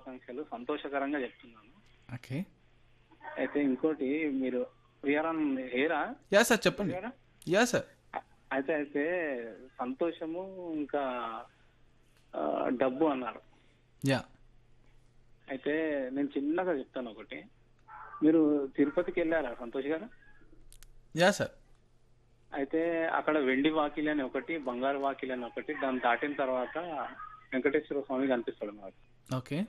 శుభాకాంక్షలు సంతోషకరంగా చెప్తున్నాను ఓకే అయితే ఇంకోటి మీరు we are on yeah sir చెప్పండి యా సార్ అయితే అయితే సంతోషము ఇంకా ఆ, డబ్బు అన్నారు యా అయితే నేను చిన్నగా చెప్తాను ఒకటి మీరు తిరుపతికి వెళ్ళారా సంతోష్ గారు యా సార్ అయితే అక్కడ వెండి వాకిలి అని ఒకటి బంగారు వాకిలి అని ఒకటి దాన్ని దాటిన తర్వాత వెంకటేశ్వర స్వామి కనిపిస్తాడు మనకు ఓకే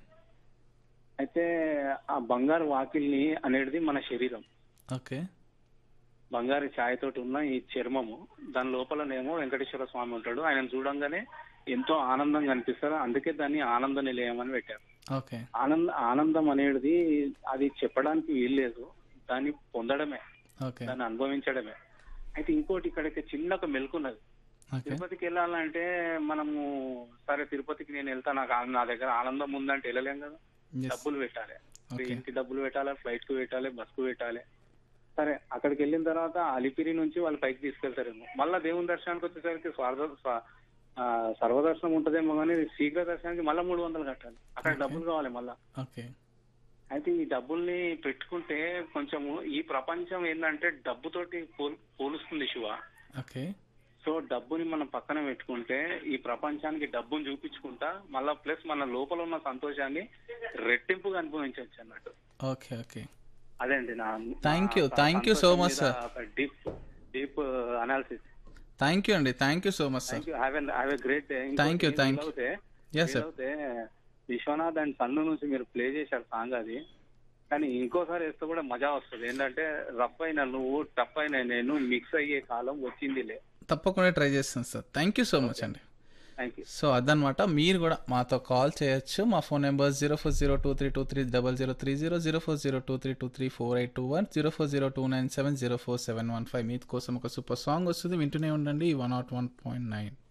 అయితే ఆ బంగారు వాకిల్ని అనేది మన శరీరం ఓకే బంగారు ఛాయతోటి ఉన్న ఈ చర్మము దాని లోపలనేమో వెంకటేశ్వర స్వామి ఉంటాడు ఆయన చూడంగానే ఎంతో ఆనందంగా అనిపిస్తారు అందుకే దాన్ని ఆనంద నిలయం అని పెట్టారు ఓకే ఆనంద ఆనందం అనేది అది చెప్పడానికి వీల్లేదు దాన్ని పొందడమే ఓకే దాన్ని అనుభవించడమే అయితే ఇంకోటి ఇక్కడికి చిన్న ఒక మెలుకున్నది ఓకే తిరుపతికి వెళ్ళాలంటే మనము సరే తిరుపతికి నేను వెళ్తా నాకు ఆ- నా దగ్గర ఆనందం ఉందంటే వెళ్ళలేం కదా ఎస్ డబ్బులు పెట్టాలి ఓకే ట్రైన్ కి డబ్బులు పెట్టాలి ఫ్లైట్ కు పెట్టాలి బస్ కు పెట్టాలి సరే అక్కడికి వెళ్ళిన తర్వాత అలిపిరి నుంచి వాళ్ళు పైకి తీసుకెళ్తారేమో మళ్ళా దేవుని దర్శనానికి వచ్చేసరికి స్వార్థ స్వ- ఆ, సర్వదర్శనం ఉంటదేమో కానీ శీఘ్ర దర్శనానికి మళ్ళీ మూడు వందలు కట్టాలి అక్కడ Okay. డబ్బులు కావాలి మళ్ళా ఓకే అయితే ఈ డబ్బుల్ని పెట్టుకుంటే కొంచెము ఈ ప్రపంచం ఏంటంటే డబ్బుతోటి పోల్ పోలుస్తుంది శివ ఓకే సో డబ్బుని మనం పక్కన పెట్టుకుంటే ఈ ప్రపంచానికి డబ్బుని చూపించుకుంటా మళ్ళా ప్లస్ మన లోపల ఉన్న సంతోషాన్ని రెట్టింపుగా అనుభవించవచ్చు అన్నట్టు ఓకే ఓకే అదే అండి నా Thank you. Thank you so much, sir. Deep deep analysis thank you అండి thank you so much sir thank you have have a great day Thank you, thank you. Yes sir అయితే Vishwanath and సన్ను నుంచి మీరు play చేశారు song అది కానీ ఇంకోసారి వేస్తే కూడా మజా వస్తుంది ఏంటంటే రఫ్ అయిన నువ్వు టఫ్ అయిన నేను మిక్స్ అయ్యే కాలం వచ్చిందిలే తప్పకుండా ట్రై చేస్తాను sir thank you so much అండి థ్యాంక్ యూ సో అదనమాట మీరు కూడా మాతో కాల్ చేయొచ్చు మా phone number zero four zero two three two three double zero three zero zero four zero two three two three four eight two one zero four zero two nine seven zero four seven one five మీ కోసం ఒక super song వస్తుంది వింటూనే ఉండండి one nought one point nine